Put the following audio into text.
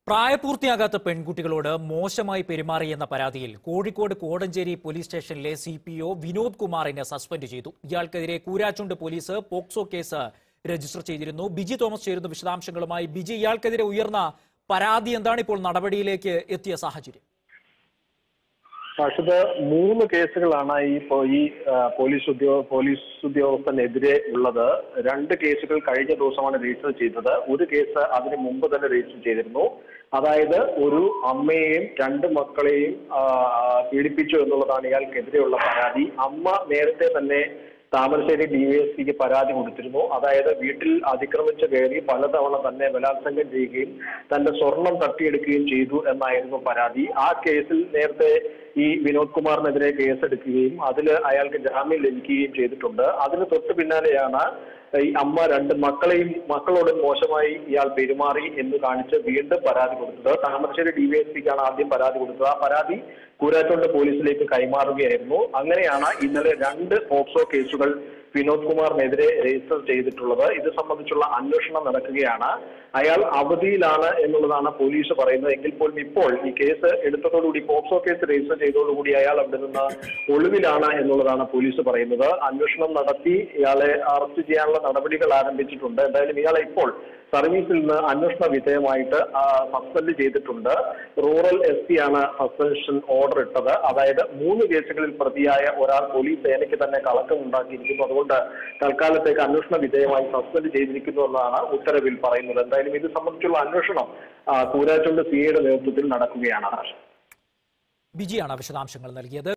പ്രായപൂർത്തിയാകാത്ത പെൺകുട്ടികളോട് മോശമായി പെരുമാറിയെന്ന പരാതിയിൽ കോഴിക്കോട് കോടഞ്ചേരി പോലീസ് സ്റ്റേഷനിലെ സി പി ഒ വിനോദ് കുമാറിനെ സസ്പെൻഡ് ചെയ്തു ഇയാൾക്കെതിരെ Koorachund police POCSO case register ചെയ്തിരുന്നു ബിജി തോമസ് ചേരുന്ന വിശദാംശങ്ങളുമായി ബിജി ഇയാൾക്കെതിരെ ഉയർന്ന പരാതി എന്താണ് ഇപ്പോൾ നടപടിയിലേക്ക് എത്തിയ സാഹചര്യം അർഷദ് മൂന്ന് കേസുകളാണ് ഈ പോ- ഈ ആ, പോലീസ് ഉദ്യോഗ പോലീസ് ഉദ്യോഗസ്ഥനെതിരെ ഉള്ളത് രണ്ട് കേസുകൾ കഴിഞ്ഞ ദിവസമാണ് രജിസ്റ്റർ ചെയ്തത് ഒരു കേസ് അതിന് മുമ്പ് തന്നെ രജിസ്റ്റർ ചെയ്തിരുന്നു അതായത് ഒരു അമ്മയെയും രണ്ട് മക്കളെയും ആ, ആ, പീഡിപ്പിച്ചു എന്നുള്ളതാണ് ഇയാൾക്കെതിരെയുള്ള പരാതി അമ്മ നേരത്തെ തന്നെ താമരശ്ശേരി ഡിവൈഎസ്പിക്ക് പരാതി കൊടുത്തിരുന്നു അതായത് വീട്ടിൽ അതിക്രമിച്ച് കയറി പലതവണ തന്നെ ബലാത്സംഗം ചെയ്യുകയും തന്റെ സ്വർണം തട്ടിയെടുക്കുകയും ചെയ്തു എന്നായിരുന്നു പരാതി ആ കേസിൽ നേരത്തെ ഈ വിനോദ് കുമാറിനെതിരെ കേസെടുക്കുകയും അതിൽ അയാൾക്ക് ജാമ്യം ലഭിക്കുകയും ചെയ്തിട്ടുണ്ട് അതിന് തൊട്ട് പിന്നാലെയാണ് ഈ അമ്മ രണ്ട് മക്കളെയും മക്കളോട് മോശമായി ഇയാൾ പെരുമാറി എന്ന് കാണിച്ച് വീണ്ടും പരാതി കൊടുത്തത് താമരശ്ശേരി ഡിവൈഎസ്പിക്കാണ് ആദ്യം പരാതി കൊടുത്തത് ആ പരാതി കൂരാച്ചോണ്ട് പോലീസിലേക്ക് കൈമാറുകയായിരുന്നു അങ്ങനെയാണ് ഇന്നലെ രണ്ട് പോക്സോ കേസുകൾ വിനോദ് കുമാറിനെതിരെ രജിസ്റ്റർ ചെയ്തിട്ടുള്ളത് ഇത് സംബന്ധിച്ചുള്ള അന്വേഷണം നടക്കുകയാണ് അയാൾ അവധിയിലാണ് എന്നുള്ളതാണ് പോലീസ് പറയുന്നത് എങ്കിൽ പോലും ഇപ്പോൾ ഈ കേസ് എടുത്തതോടുകൂടി പോക്സോ കേസ് രജിസ്റ്റർ ചെയ്തതോടുകൂടി അയാൾ അവിടെ നിന്ന് ഒളിവിലാണ് എന്നുള്ളതാണ് പോലീസ് പറയുന്നത് അന്വേഷണം നടത്തി ഇയാളെ അറസ്റ്റ് ചെയ്യാനുള്ള നടപടികൾ ആരംഭിച്ചിട്ടുണ്ട് എന്തായാലും ഇയാളെ ഇപ്പോൾ സർവീസിൽ നിന്ന് അന്വേഷണ വിധേയമായിട്ട് സസ്പെൻഡ് ചെയ്തിട്ടുണ്ട് റൂറൽ എസ് പി ആണ് സസ്പെൻഷൻ ഓർഡർ ഇട്ടത് അതായത് മൂന്ന് കേസുകളിൽ പ്രതിയായ ഒരാൾ പോലീസ് സേനയ്ക്ക് തന്നെ കളക്കം ഉണ്ടാക്കിയിരിക്കുന്നു അതുകൊണ്ട് തൽക്കാലത്തേക്ക് അന്വേഷണ വിധേയമായി സസ്പെൻഡ് ചെയ്തിരിക്കുന്നു എന്നാണ് ഉത്തരവിൽ പറയുന്നത് എന്തായാലും ഇത് സംബന്ധിച്ചുള്ള അന്വേഷണം ആ, കൂരാച്ചുണ്ട് സിയുടെ നേതൃത്വത്തിൽ നടക്കുകയാണ് ബിജിയാണ് വിശദാംശങ്ങൾ നൽകിയത്